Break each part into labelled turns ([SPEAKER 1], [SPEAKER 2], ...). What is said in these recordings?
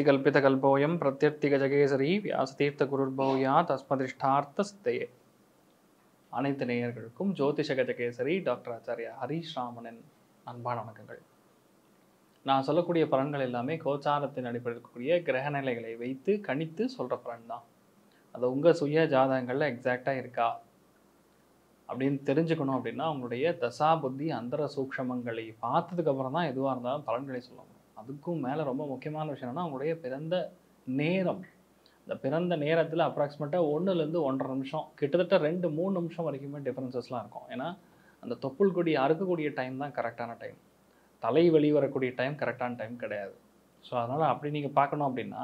[SPEAKER 1] वागीशजुष्टमुनिकृष्टिकल्पितकल्पोऽयं प्रत्यर्तिगजகேசரி வியாசதீர்த்த குருர்பௌயா தஸ்மதிஷ்டார்த்த சித்தையே அனைத்து நேயர்களுக்கும் ஜோதிஷ கஜகேசரி டாக்டர் ஆச்சாரியா ஹரீஷ் ராமனின் அன்பான வணக்கங்கள் நான் சொல்லக்கூடிய பலன்கள் எல்லாமே கோச்சாரத்தின் அடிப்படையில் இருக்கக்கூடிய கிரக நிலைகளை வைத்து கணித்து சொல்கிற பலன் தான் அது உங்கள் சுய ஜாதகங்களில் எக்ஸாக்டாக இருக்கா அப்படின்னு தெரிஞ்சுக்கணும் அப்படின்னா உங்களுடைய தசா புத்தி அந்தர சூக்ஷமங்களை பார்த்ததுக்கு அப்புறம் தான் எதுவாக இருந்தாலும் பலன்களை சொல்ல முடியும் அதுக்கும் மேலே ரொம்ப முக்கியமான விஷயம் என்னன்னா உங்களுடைய பிறந்த நேரம் இந்த பிறந்த நேரத்தில் அப்ராக்சிமேட்டாக ஒன்றுலேருந்து ஒன்றரை நிமிஷம் கிட்டத்தட்ட ரெண்டு மூணு நிமிஷம் வரைக்குமே டிஃப்ரென்சஸ்லாம் இருக்கும் ஏன்னா அந்த தொப்புள் கொடி அறுக்கக்கூடிய டைம் தான் கரெக்டான டைம் தலை வெளி வரக்கூடிய டைம் கரெக்டான டைம் கிடையாது ஸோ அதனால் அப்படி நீங்கள் பார்க்கணும் அப்படின்னா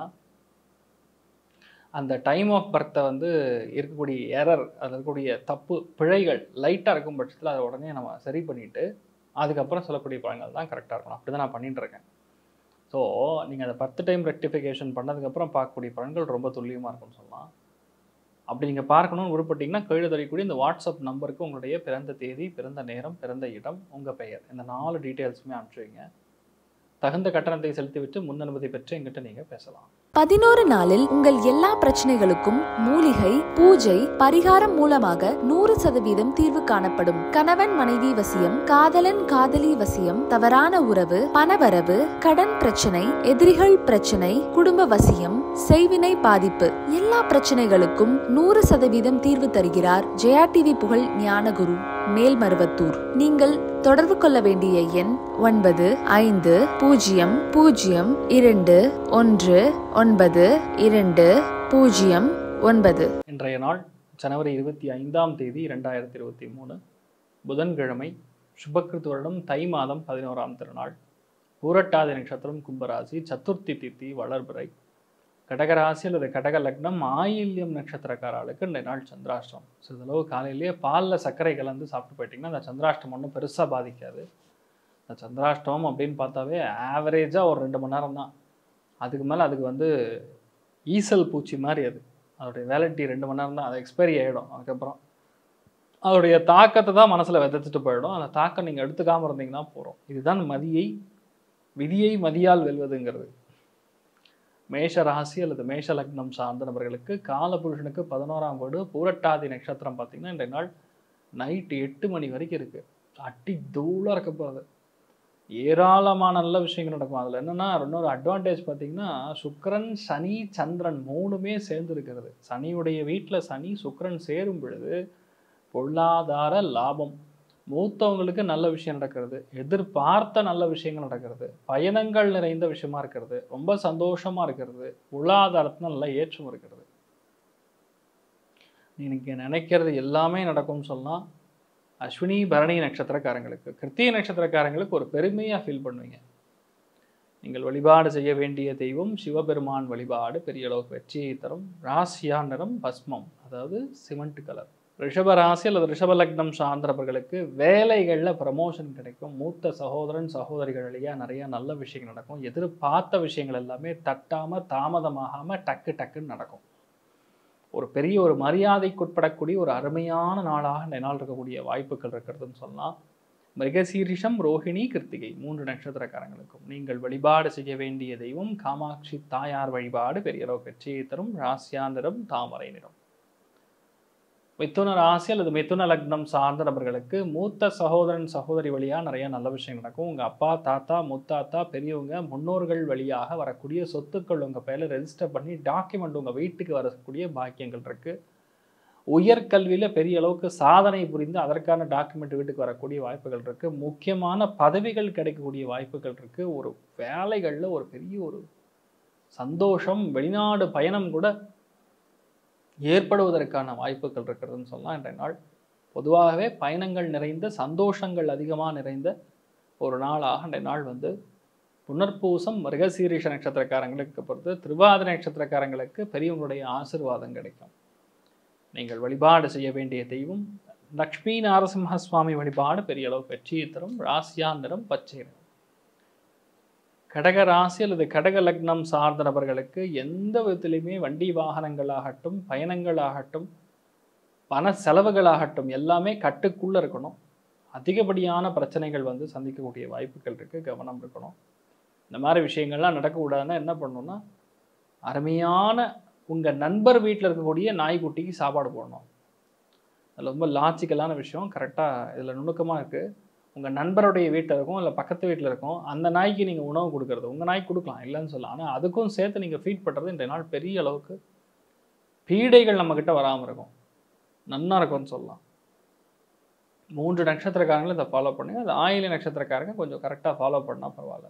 [SPEAKER 1] அந்த டைம் ஆஃப் பர்த்தை வந்து இருக்கக்கூடிய எரர் அதில் இருக்கக்கூடிய தப்பு பிழைகள் லைட்டாக இருக்கும் பட்சத்தில் அதை உடனே நம்ம சரி பண்ணிவிட்டு அதுக்கப்புறம் சொல்லக்கூடிய பலன்கள் தான் கரெக்டாக இருக்கணும் அப்படி தான் நான் பண்ணிட்டு இருக்கேன் ஸோ நீங்கள் அதை பத்து டைம் ரெக்டிஃபிகேஷன் பண்ணதுக்கப்புறம் பார்க்கக்கூடிய பலன்கள் ரொம்ப துல்லியமாக இருக்கும்னு சொல்லலாம் அப்படி நீங்கள் பார்க்கணும்னு விருப்பப்பட்டீங்கன்னா கீழே தெரியக்கூடிய இந்த வாட்ஸ்அப் நம்பருக்கு உங்களுடைய பிறந்த தேதி பிறந்த நேரம் பிறந்த இடம் உங்கள் பெயர் இந்த நாலு டீட்டெயில்ஸுமே அனுப்பிச்சு வைங்க தகுந்த கட்டணத்தை செலுத்திவிட்டு முன் அனுமதி பெற்று எங்கிட்ட நீங்கள் பேசலாம்
[SPEAKER 2] பதினோரு நாளில் உங்கள் எல்லா பிரச்சனைகளுக்கும் மூலிகை பூஜை பரிகாரம் மூலமாக நூறு சதவீதம் தீர்வு காணப்படும் கணவன் மனைவி வசியம் காதலன் காதலி வசியம் தவறான உறவு பணவரவு கடன் பிரச்சனை எதிரிகள் பிரச்சனை குடும்ப வசியம் செய்வினை பாதிப்பு எல்லா பிரச்சனைகளுக்கும் நூறு சதவீதம் தீர்வு தருகிறார் ஜெயா டிவி புகழ் ஞானகுரு மேல்மருவத்தூர் நீங்கள் தொடர்பு கொள்ள வேண்டிய எண் ஒன்பது ஐந்து பூஜ்ஜியம் பூஜ்ஜியம் இரண்டு ஒன்று ஒன்பது இரண்டு பூஜ்ஜியம் ஒன்பது
[SPEAKER 1] இன்றைய நாள் ஜனவரி இருபத்தி ஐந்தாம் தேதி ரெண்டாயிரத்தி இருபத்தி மூணு புதன்கிழமை சுபக்கிருத்து வருடம் தை மாதம் பதினோராம் திருநாள் பூரட்டாதி நட்சத்திரம் கும்பராசி சதுர்த்தி தித்தி வளர்பிறை கடகராசி அல்லது கடக லக்னம் ஆயில்யம் நட்சத்திரக்காரர்களுக்கு இந்த நாள் சந்திராஷ்டம் சிறிதளவு காலையிலேயே பாலில் சர்க்கரை கலந்து சாப்பிட்டு போயிட்டிங்கன்னா அந்த சந்திராஷ்டம் ஒன்றும் பெருசாக பாதிக்காது இந்த சந்திராஷ்டம் அப்படின்னு பார்த்தாவே ஆவரேஜாக ஒரு ரெண்டு மணி நேரம் தான் அதுக்கு மேலே அதுக்கு வந்து ஈசல் பூச்சி மாதிரி அது அதோடைய வேலிட்டி ரெண்டு மணி நேரம் தான் அது எக்ஸ்பைரி ஆகிடும் அதுக்கப்புறம் அதோடைய தாக்கத்தை தான் மனசில் விதைச்சிட்டு போயிடும் அந்த தாக்கம் நீங்கள் எடுத்துக்காமல் இருந்தீங்கன்னா போகிறோம் இதுதான் மதியை விதியை மதியால் வெல்வதுங்கிறது மேஷ ராசி அல்லது மேஷ லக்னம் சார்ந்த நபர்களுக்கு காலபுருஷனுக்கு பதினோராம் வீடு பூரட்டாதி நட்சத்திரம் பார்த்தீங்கன்னா இன்றைய நாள் நைட்டு எட்டு மணி வரைக்கும் இருக்குது அட்டி தூளாக இருக்க போகிறது ஏராளமான நல்ல விஷயங்கள் நடக்கும் அதில் என்னென்னா இன்னொரு அட்வான்டேஜ் பார்த்தீங்கன்னா சுக்கிரன் சனி சந்திரன் மூணுமே சேர்ந்து இருக்கிறது சனியுடைய வீட்டில் சனி சுக்கிரன் சேரும் பொழுது பொருளாதார லாபம் மூத்தவங்களுக்கு நல்ல விஷயம் நடக்கிறது எதிர்பார்த்த நல்ல விஷயங்கள் நடக்கிறது பயணங்கள் நிறைந்த விஷயமா இருக்கிறது ரொம்ப சந்தோஷமா இருக்கிறது பொருளாதாரத்துல நல்ல ஏற்றம் இருக்கிறது நீங்க நினைக்கிறது எல்லாமே நடக்கும்னு சொல்லலாம் அஸ்வினி பரணி நட்சத்திரக்காரங்களுக்கு கிருத்திய நட்சத்திரக்காரங்களுக்கு ஒரு பெருமையா ஃபீல் பண்ணுவீங்க நீங்கள் வழிபாடு செய்ய வேண்டிய தெய்வம் சிவபெருமான் வழிபாடு பெரிய அளவுக்கு வெற்றியை தரும் ராசியா நிறம் பஸ்மம் அதாவது சிமெண்ட் கலர் ரிஷப ராசி அல்லது ரிஷப லக்னம் சார்ந்தவர்களுக்கு வேலைகளில் ப்ரமோஷன் கிடைக்கும் மூத்த சகோதரன் சகோதரிகள் வழியாக நிறைய நல்ல விஷயங்கள் நடக்கும் எதிர்பார்த்த விஷயங்கள் எல்லாமே தட்டாமல் தாமதமாகாமல் டக்கு டக்குன்னு நடக்கும் ஒரு பெரிய ஒரு மரியாதைக்குட்படக்கூடிய ஒரு அருமையான நாளாக இந்த நாள் இருக்கக்கூடிய வாய்ப்புகள் இருக்கிறதுன்னு சொல்லலாம் மிருகசீரிஷம் ரோஹிணி கிருத்திகை மூன்று நட்சத்திரக்காரங்களுக்கும் நீங்கள் வழிபாடு செய்ய வேண்டிய தெய்வம் காமாட்சி தாயார் வழிபாடு பெரிய அளவு வெற்றியை தரும் ராசியா நிறம் தாமரை நிறம் மிதுன ராசி அல்லது மிதுன லக்னம் சார்ந்த நபர்களுக்கு மூத்த சகோதரன் சகோதரி வழியாக நிறைய நல்ல விஷயம் நடக்கும் உங்கள் அப்பா தாத்தா முத்தாத்தா பெரியவங்க முன்னோர்கள் வழியாக வரக்கூடிய சொத்துக்கள் உங்கள் பேரில் ரெஜிஸ்டர் பண்ணி டாக்குமெண்ட் உங்கள் வீட்டுக்கு வரக்கூடிய பாக்கியங்கள் இருக்குது உயர்கல்வியில் பெரிய அளவுக்கு சாதனை புரிந்து அதற்கான டாக்குமெண்ட் வீட்டுக்கு வரக்கூடிய வாய்ப்புகள் இருக்குது முக்கியமான பதவிகள் கிடைக்கக்கூடிய வாய்ப்புகள் இருக்குது ஒரு வேலைகளில் ஒரு பெரிய ஒரு சந்தோஷம் வெளிநாடு பயணம் கூட ஏற்படுவதற்கான வாய்ப்புகள் இருக்கிறதுன்னு சொல்லலாம் இன்றைய நாள் பொதுவாகவே பயணங்கள் நிறைந்த சந்தோஷங்கள் அதிகமாக நிறைந்த ஒரு நாளாக இன்றைய நாள் வந்து புனர்பூசம் மிருகசீரிஷ நட்சத்திரக்காரங்களுக்கு பொறுத்து திருவாதிரை நட்சத்திரக்காரங்களுக்கு பெரியவங்களுடைய ஆசிர்வாதம் கிடைக்கும் நீங்கள் வழிபாடு செய்ய வேண்டிய தெய்வம் லக்ஷ்மி நாரசிம்ம சுவாமி வழிபாடு பெரிய அளவு வெற்றியை தரும் ராசியா நிறம் பச்சை நிறம் கடக ராசி அல்லது கடக லக்னம் சார்ந்த நபர்களுக்கு எந்த விதத்திலையுமே வண்டி வாகனங்களாகட்டும் பயணங்களாகட்டும் பண செலவுகளாகட்டும் எல்லாமே கட்டுக்குள்ளே இருக்கணும் அதிகப்படியான பிரச்சனைகள் வந்து சந்திக்கக்கூடிய வாய்ப்புகள் இருக்குது கவனம் இருக்கணும் இந்த மாதிரி விஷயங்கள்லாம் நடக்கக்கூடாதுன்னா என்ன பண்ணணும்னா அருமையான உங்கள் நண்பர் வீட்டில் இருக்கக்கூடிய நாய்க்குட்டிக்கு சாப்பாடு போடணும் அது ரொம்ப லாஜிக்கலான விஷயம் கரெக்டாக இதில் நுணுக்கமாக இருக்குது உங்கள் நண்பருடைய வீட்டில் இருக்கும் இல்லை பக்கத்து வீட்டில் இருக்கும் அந்த நாய்க்கு நீங்கள் உணவு கொடுக்கறது உங்கள் நாய்க்கு கொடுக்கலாம் இல்லைன்னு சொல்லலாம் ஆனால் அதுக்கும் சேர்த்து நீங்கள் ஃபீட் பண்ணுறது இன்றைய நாள் பெரிய அளவுக்கு பீடைகள் நம்மக்கிட்ட வராமல் இருக்கும் நன்னா இருக்கும்னு சொல்லலாம் மூன்று நட்சத்திரக்காரங்களும் இதை ஃபாலோ பண்ணுங்க அது ஆயில நட்சத்திரக்காரங்க கொஞ்சம் கரெக்டாக ஃபாலோ பண்ணால் பரவாயில்ல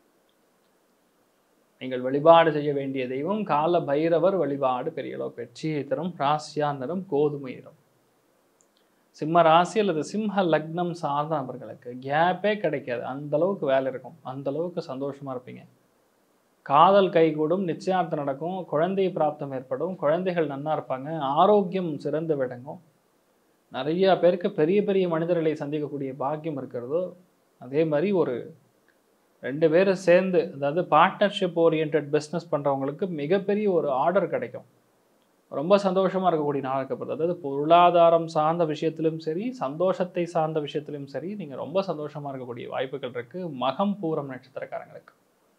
[SPEAKER 1] நீங்கள் வழிபாடு செய்ய வேண்டிய தெய்வம் கால பைரவர் வழிபாடு பெரிய அளவுக்கு வெற்றியை தரும் ராசியா நிறம் கோதுமை நிறம் சிம்ம ராசி அல்லது சிம்ம லக்னம் சார்ந்த நபர்களுக்கு கேப்பே கிடைக்காது அந்த அளவுக்கு வேலை இருக்கும் அந்த அளவுக்கு சந்தோஷமா இருப்பீங்க காதல் கைகூடும் நிச்சயார்த்தம் நடக்கும் குழந்தை பிராப்தம் ஏற்படும் குழந்தைகள் நன்னா இருப்பாங்க ஆரோக்கியம் சிறந்து விளங்கும் நிறைய பேருக்கு பெரிய பெரிய மனிதர்களை சந்திக்கக்கூடிய பாக்கியம் இருக்கிறதோ அதே மாதிரி ஒரு ரெண்டு பேரும் சேர்ந்து அதாவது பார்ட்னர்ஷிப் ஓரியன்ட் பிஸ்னஸ் பண்ணுறவங்களுக்கு மிகப்பெரிய ஒரு ஆர்டர் கிடைக்கும் ரொம்ப சந்தோஷமாக இருக்கக்கூடிய நாள் இருக்கப்படுது அதாவது பொருளாதாரம் சார்ந்த விஷயத்திலும் சரி சந்தோஷத்தை சார்ந்த விஷயத்திலும் சரி நீங்கள் ரொம்ப சந்தோஷமாக இருக்கக்கூடிய வாய்ப்புகள் இருக்குது மகம் பூரம் நட்சத்திரக்காரங்களுக்கு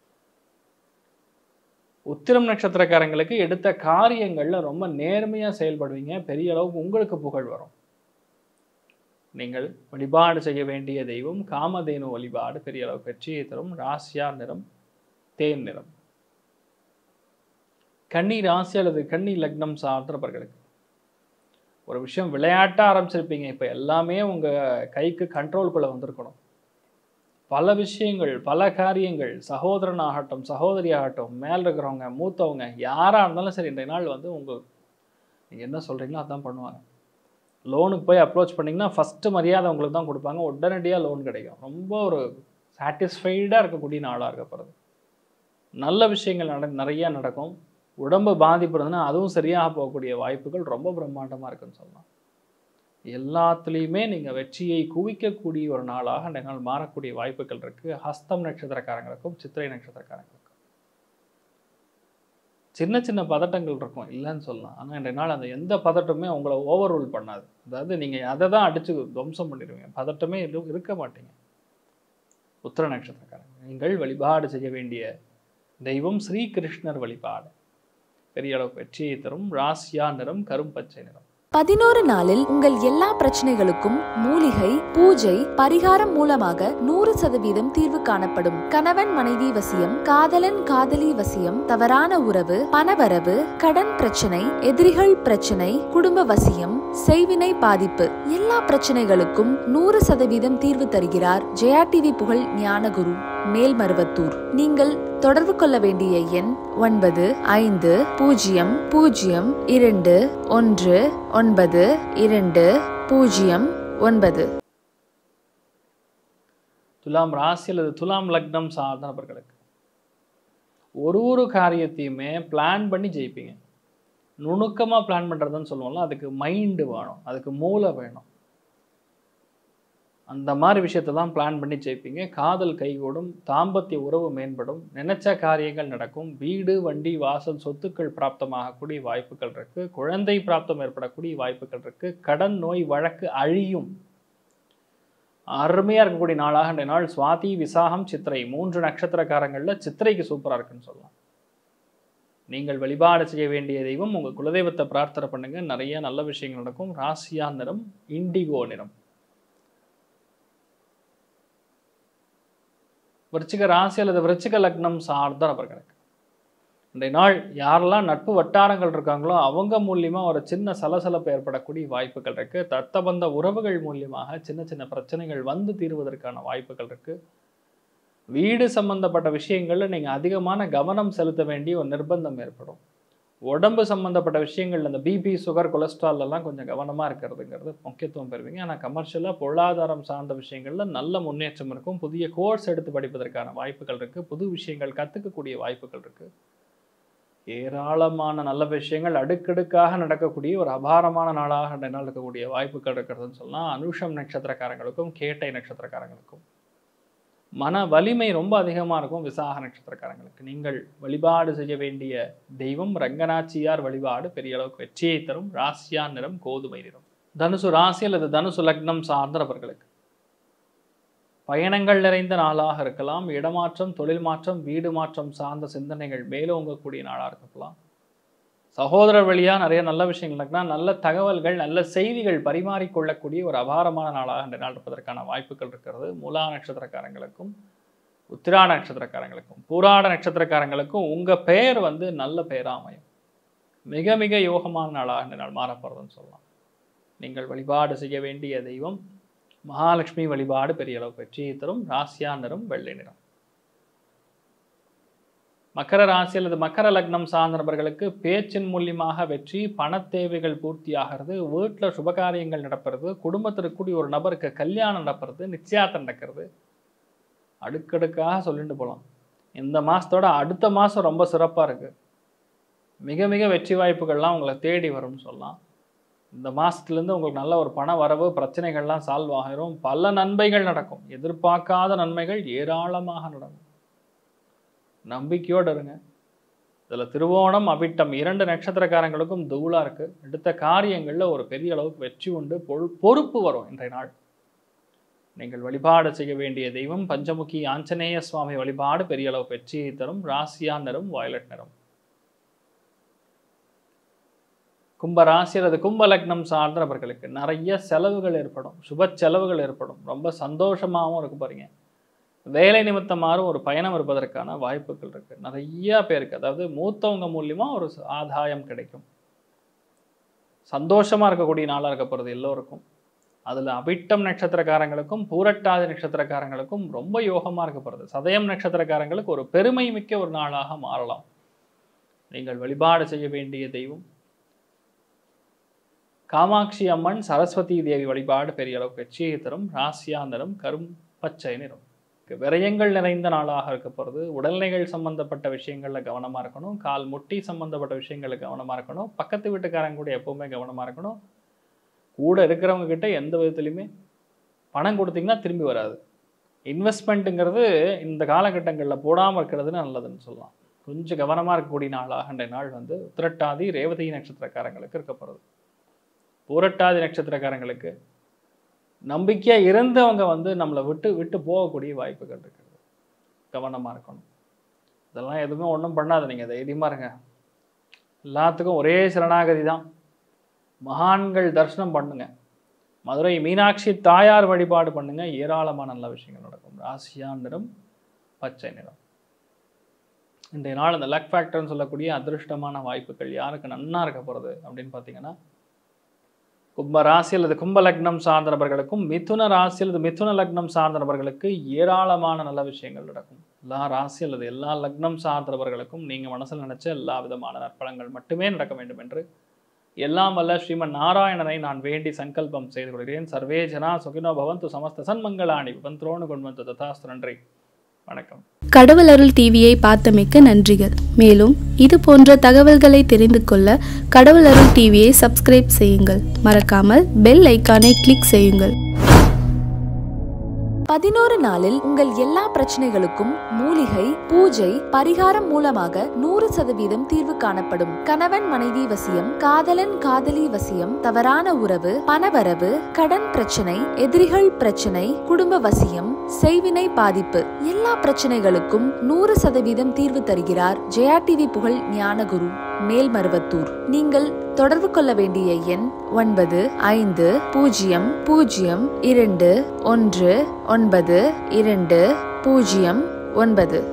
[SPEAKER 1] உத்திரம் நட்சத்திரக்காரங்களுக்கு எடுத்த காரியங்களில் ரொம்ப நேர்மையாக செயல்படுவீங்க பெரிய அளவுக்கு உங்களுக்கு புகழ் வரும் நீங்கள் வழிபாடு செய்ய வேண்டிய தெய்வம் காமதேனு வழிபாடு பெரிய அளவு வெற்றியை தரும் ராசியா நிறம் தேன் நிறம் கன்னி ராசி அல்லது கன்னி லக்னம் சார்ந்தவர்களுக்கு ஒரு விஷயம் விளையாட்ட ஆரம்பிச்சிருப்பீங்க இப்போ எல்லாமே உங்கள் கைக்கு கண்ட்ரோல்குள்ளே வந்திருக்கணும் பல விஷயங்கள் பல காரியங்கள் சகோதரன் ஆகட்டும் சகோதரி ஆகட்டும் மேலே இருக்கிறவங்க மூத்தவங்க யாராக இருந்தாலும் சரி இன்றைய நாள் வந்து உங்கள் நீங்கள் என்ன சொல்கிறீங்களோ அதான் பண்ணுவாங்க லோனுக்கு போய் அப்ரோச் பண்ணிங்கன்னா ஃபஸ்ட்டு மரியாதை உங்களுக்கு தான் கொடுப்பாங்க உடனடியாக லோன் கிடைக்கும் ரொம்ப ஒரு சாட்டிஸ்ஃபைடாக இருக்கக்கூடிய நாளாக இருக்கப்படுது நல்ல விஷயங்கள் நட நிறையா நடக்கும் உடம்பு பாதிப்பு இருந்ததுன்னா அதுவும் சரியாக போகக்கூடிய வாய்ப்புகள் ரொம்ப பிரம்மாண்டமாக இருக்குன்னு சொல்லலாம் எல்லாத்துலேயுமே நீங்கள் வெற்றியை குவிக்கக்கூடிய ஒரு நாளாக இந்த நாள் மாறக்கூடிய வாய்ப்புகள் இருக்குது ஹஸ்தம் நட்சத்திரக்காரங்களுக்கும் சித்திரை நட்சத்திரக்காரங்களுக்கும் சின்ன சின்ன பதட்டங்கள் இருக்கும் இல்லைன்னு சொல்லலாம் ஆனால் இன்றைய நாள் அந்த எந்த பதட்டமே உங்களை ஓவர் ரூல் பண்ணாது அதாவது நீங்கள் அதை தான் அடித்து துவம்சம் பண்ணிடுவீங்க பதட்டமே இரு- இருக்க மாட்டீங்க உத்திர நட்சத்திரக்காரங்க நீங்கள் வழிபாடு செய்ய வேண்டிய தெய்வம் ஸ்ரீகிருஷ்ணர் வழிபாடு பெரிய அளவு வெற்றியை தரும் ராசியா நிறம் கரும்பச்சை நிறம்
[SPEAKER 2] பதினோரு நாளில் உங்கள் எல்லா பிரச்சனைகளுக்கும் மூலிகை பூஜை பரிகாரம் மூலமாக நூறு சதவீதம் தீர்வு காணப்படும் கணவன் மனைவி வசியம் காதலன் காதலி வசியம் தவறான உறவு பணவரவு கடன் பிரச்சனை எதிரிகள் பிரச்சனை குடும்ப வசியம் செய்வினை பாதிப்பு எல்லா பிரச்சனைகளுக்கும் நூறு சதவீதம் தீர்வு தருகிறார் ஜெயா டிவி புகழ் ஞானகுரு மேல்மருவத்தூர் நீங்கள் தொடர்பு கொள்ள வேண்டிய எண் ஒன்பது ஐந்து பூஜ்ஜியம் பூஜ்ஜியம் இரண்டு ஒன்று ஒன்பது இரண்டு பூஜ்ஜியம் ஒன்பது
[SPEAKER 1] துலாம் ராசி அல்லது துலாம் லக்னம் சார்ந்த நபர்களுக்கு ஒரு ஒரு காரியத்தையுமே பிளான் பண்ணி ஜெயிப்பீங்க நுணுக்கமாக பிளான் பண்ணுறதுன்னு சொல்லுவோம்ல அதுக்கு மைண்டு வேணும் அதுக்கு மூளை வேணும் அந்த மாதிரி விஷயத்தை தான் பிளான் பண்ணி ஜெயிப்பீங்க காதல் கைகூடும் தாம்பத்திய உறவு மேம்படும் நினைச்ச காரியங்கள் நடக்கும் வீடு வண்டி வாசல் சொத்துக்கள் பிராப்தமாகக்கூடிய வாய்ப்புகள் இருக்கு குழந்தை பிராப்தம் ஏற்படக்கூடிய வாய்ப்புகள் இருக்கு கடன் நோய் வழக்கு அழியும் அருமையாக இருக்கக்கூடிய நாளாக இந்த நாள் சுவாதி விசாகம் சித்திரை மூன்று நட்சத்திரக்காரங்களில் சித்திரைக்கு சூப்பராக இருக்குன்னு சொல்லலாம் நீங்கள் வழிபாடு செய்ய வேண்டிய தெய்வம் உங்கள் குலதெய்வத்தை பிரார்த்தனை பண்ணுங்க நிறைய நல்ல விஷயங்கள் நடக்கும் ராசியா நிறம் இண்டிகோ நிறம் விருச்சிக ராசி அல்லது விருச்சிக லக்னம் சார்ந்த நபர்களுக்கு இன்றைய நாள் யாரெல்லாம் நட்பு வட்டாரங்கள் இருக்காங்களோ அவங்க மூலியமா ஒரு சின்ன சலசலப்பு ஏற்படக்கூடிய வாய்ப்புகள் இருக்கு தத்தபந்த உறவுகள் மூலியமாக சின்ன சின்ன பிரச்சனைகள் வந்து தீர்வதற்கான வாய்ப்புகள் இருக்கு வீடு சம்பந்தப்பட்ட விஷயங்கள்ல நீங்க அதிகமான கவனம் செலுத்த வேண்டிய ஒரு நிர்பந்தம் ஏற்படும் உடம்பு சம்பந்தப்பட்ட விஷயங்கள்ல இந்த பிபி சுகர் கொலஸ்ட்ரால் எல்லாம் கொஞ்சம் கவனமா இருக்கிறதுங்கிறது முக்கியத்துவம் பெறுவீங்க ஆனால் கமர்ஷியலாக பொருளாதாரம் சார்ந்த விஷயங்கள்ல நல்ல முன்னேற்றம் இருக்கும் புதிய கோர்ஸ் எடுத்து படிப்பதற்கான வாய்ப்புகள் இருக்கு புது விஷயங்கள் கத்துக்கக்கூடிய வாய்ப்புகள் இருக்கு ஏராளமான நல்ல விஷயங்கள் அடுக்கடுக்காக நடக்கக்கூடிய ஒரு அபாரமான நாளாக இந்த நாள் இருக்கக்கூடிய வாய்ப்புகள் இருக்கிறதுன்னு சொல்லலாம் அனுஷம் நட்சத்திரக்காரங்களுக்கும் கேட்டை நட்சத்திரக்காரங்களுக்கும் மன வலிமை ரொம்ப அதிகமாக இருக்கும் விசாக நட்சத்திரக்காரங்களுக்கு நீங்கள் வழிபாடு செய்ய வேண்டிய தெய்வம் ரங்கநாச்சியார் வழிபாடு பெரிய அளவுக்கு வெற்றியை தரும் ராசியா நிறம் கோதுமை நிறம் தனுசு ராசி அல்லது தனுசு லக்னம் சார்ந்த நபர்களுக்கு பயணங்கள் நிறைந்த நாளாக இருக்கலாம் இடமாற்றம் தொழில் மாற்றம் வீடு மாற்றம் சார்ந்த சிந்தனைகள் மேலோங்கக்கூடிய நாளாக இருக்கலாம் சகோதரர் வழியாக நிறைய நல்ல விஷயங்கள் நடக்கலாம் நல்ல தகவல்கள் நல்ல செய்திகள் பரிமாறிக்கொள்ளக்கூடிய ஒரு அபாரமான நாளாக இந்த நாள் இருப்பதற்கான வாய்ப்புகள் இருக்கிறது மூலா நட்சத்திரக்காரங்களுக்கும் உத்திராட நட்சத்திரக்காரங்களுக்கும் பூராட நட்சத்திரக்காரங்களுக்கும் உங்கள் பெயர் வந்து நல்ல பெயராக அமையும் மிக மிக யோகமான நாளாக இந்த நாள் மாறப்படுறதுன்னு சொல்லலாம் நீங்கள் வழிபாடு செய்ய வேண்டிய தெய்வம் மகாலட்சுமி வழிபாடு பெரிய அளவு வெற்றியை தரும் ராசியா நிறம் வெள்ளை நிறம் மக்கர ராசி அல்லது மக்கர லக்னம் சார்ந்த நபர்களுக்கு பேச்சின் மூலியமாக வெற்றி பண தேவைகள் பூர்த்தியாகிறது வீட்டில் சுபகாரியங்கள் நடக்கிறது குடும்பத்தில் கூடிய ஒரு நபருக்கு கல்யாணம் நடக்கிறது நிச்சயார்த்தம் நடக்கிறது அடுக்கடுக்காக சொல்லிட்டு போகலாம் இந்த மாதத்தோட அடுத்த மாதம் ரொம்ப சிறப்பாக இருக்குது மிக மிக வெற்றி வாய்ப்புகள்லாம் உங்களை தேடி வரும்னு சொல்லலாம் இந்த மாதத்துலேருந்து உங்களுக்கு நல்ல ஒரு பண வரவு பிரச்சனைகள்லாம் சால்வ் ஆகிரும் பல நன்மைகள் நடக்கும் எதிர்பார்க்காத நன்மைகள் ஏராளமாக நடக்கும் நம்பிக்கையோடு இருங்க இதில் திருவோணம் அவிட்டம் இரண்டு நட்சத்திரக்காரங்களுக்கும் தூளாக இருக்குது எடுத்த காரியங்களில் ஒரு பெரிய அளவுக்கு வெற்றி உண்டு பொழு பொறுப்பு வரும் இன்றைய நாள் நீங்கள் வழிபாடு செய்ய வேண்டிய தெய்வம் பஞ்சமுகி ஆஞ்சநேய சுவாமி வழிபாடு பெரிய அளவு வெற்றியை தரும் ராசியா நிறம் வயலட் நிறம் கும்ப ராசி அல்லது கும்ப லக்னம் சார்ந்த நபர்களுக்கு நிறைய செலவுகள் ஏற்படும் சுப செலவுகள் ஏற்படும் ரொம்ப சந்தோஷமாகவும் இருக்கும் பாருங்க வேலை நிமித்தமாறும் ஒரு பயணம் இருப்பதற்கான வாய்ப்புகள் இருக்கு நிறைய பேருக்கு அதாவது மூத்தவங்க மூலியமா ஒரு ஆதாயம் கிடைக்கும் சந்தோஷமா இருக்கக்கூடிய நாளாக இருக்க போகிறது எல்லோருக்கும் அதில் அபிட்டம் நட்சத்திரக்காரங்களுக்கும் பூரட்டாதி நட்சத்திரக்காரங்களுக்கும் ரொம்ப யோகமாக இருக்க போகிறது சதயம் நட்சத்திரக்காரங்களுக்கு ஒரு பெருமை மிக்க ஒரு நாளாக மாறலாம் நீங்கள் வழிபாடு செய்ய வேண்டிய தெய்வம் காமாட்சி அம்மன் சரஸ்வதி தேவி வழிபாடு பெரிய அளவுக்கு வெற்றியை தரும் ராசியா நிறம் கரும் பச்சை நிறம் விரயங்கள் நிறைந்த நாளாக இருக்க போகிறது உடல்நிலைகள் சம்பந்தப்பட்ட விஷயங்களில் கவனமாக இருக்கணும் கால் முட்டி சம்பந்தப்பட்ட விஷயங்களில் கவனமாக இருக்கணும் பக்கத்து வீட்டுக்காரங்க கூட எப்போவுமே கவனமாக இருக்கணும் கூட இருக்கிறவங்க கிட்ட எந்த விதத்துலையுமே பணம் கொடுத்தீங்கன்னா திரும்பி வராது இன்வெஸ்ட்மெண்ட்டுங்கிறது இந்த காலகட்டங்களில் போடாமல் இருக்கிறது நல்லதுன்னு சொல்லலாம் கொஞ்சம் கவனமாக இருக்கக்கூடிய நாளாக இன்றைய நாள் வந்து உத்திரட்டாதி ரேவதி நட்சத்திரக்காரங்களுக்கு இருக்க போகிறது பூரட்டாதி நட்சத்திரக்காரங்களுக்கு நம்பிக்கையாக இருந்தவங்க வந்து நம்மளை விட்டு விட்டு போகக்கூடிய வாய்ப்புகள் இருக்குது கவனமாக இருக்கணும் இதெல்லாம் எதுவுமே ஒன்றும் பண்ணாது நீங்கள் தைரியமாக இருங்க எல்லாத்துக்கும் ஒரே சரணாகதி தான் மகான்கள் தரிசனம் பண்ணுங்க மதுரை மீனாட்சி தாயார் வழிபாடு பண்ணுங்க ஏராளமான நல்ல விஷயங்கள் நடக்கும் ராசியா நிறம் பச்சை நிறம் இன்றைய நாள் அந்த லக் ஃபேக்டர்னு சொல்லக்கூடிய அதிருஷ்டமான வாய்ப்புகள் யாருக்கு நன்னா இருக்க போகிறது அப்படின்னு பார்த்தீங்கன்னா கும்ப ராசி அல்லது கும்ப லக்னம் சார்ந்த நபர்களுக்கும் மிதுன ராசி அல்லது மிதுன லக்னம் சார்ந்த நபர்களுக்கு ஏராளமான நல்ல விஷயங்கள் நடக்கும் எல்லா ராசி அல்லது எல்லா லக்னம் சார்ந்த நபர்களுக்கும் நீங்கள் மனசில் நினைச்ச எல்லா விதமான நற்பலங்கள் மட்டுமே நடக்க வேண்டும் என்று எல்லாம் வல்ல ஸ்ரீமன் நாராயணனை நான் வேண்டி சங்கல்பம் செய்து கொள்கிறேன் சர்வே ஜனா சுகினோ பவந்து சமஸ்த சன்மங்களாணி பந்த்ரோணு கொண்டு ததாஸ்து நன்றி வணக்கம்
[SPEAKER 3] கடவுள் அருள் டிவியை பார்த்தமைக்கு நன்றிகள் மேலும் இது போன்ற தகவல்களை தெரிந்து கொள்ள கடவுள் அருள் டிவியை சப்ஸ்கிரைப் செய்யுங்கள் மறக்காமல் பெல் ஐக்கானை கிளிக் செய்யுங்கள்
[SPEAKER 2] பதினோரு நாளில் உங்கள் எல்லா பிரச்சனைகளுக்கும் மூலிகை பூஜை பரிகாரம் மூலமாக நூறு சதவீதம் தீர்வு காணப்படும் கணவன் மனைவி வசியம் காதலன் காதலி வசியம் தவறான உறவு பணவரவு கடன் பிரச்சனை எதிரிகள் பிரச்சனை குடும்ப வசியம் செய்வினை பாதிப்பு எல்லா பிரச்சனைகளுக்கும் நூறு சதவீதம் தீர்வு தருகிறார் ஜெயா டிவி புகழ் ஞானகுரு மேல்மருவத்தூர் நீங்கள் தொடர்பு கொள்ள வேண்டிய எண் ஒன்பது ஐந்து பூஜ்ஜியம் பூஜ்ஜியம் இரண்டு ஒன்று ஒன்பது இரண்டு பூஜ்ஜியம் ஒன்பது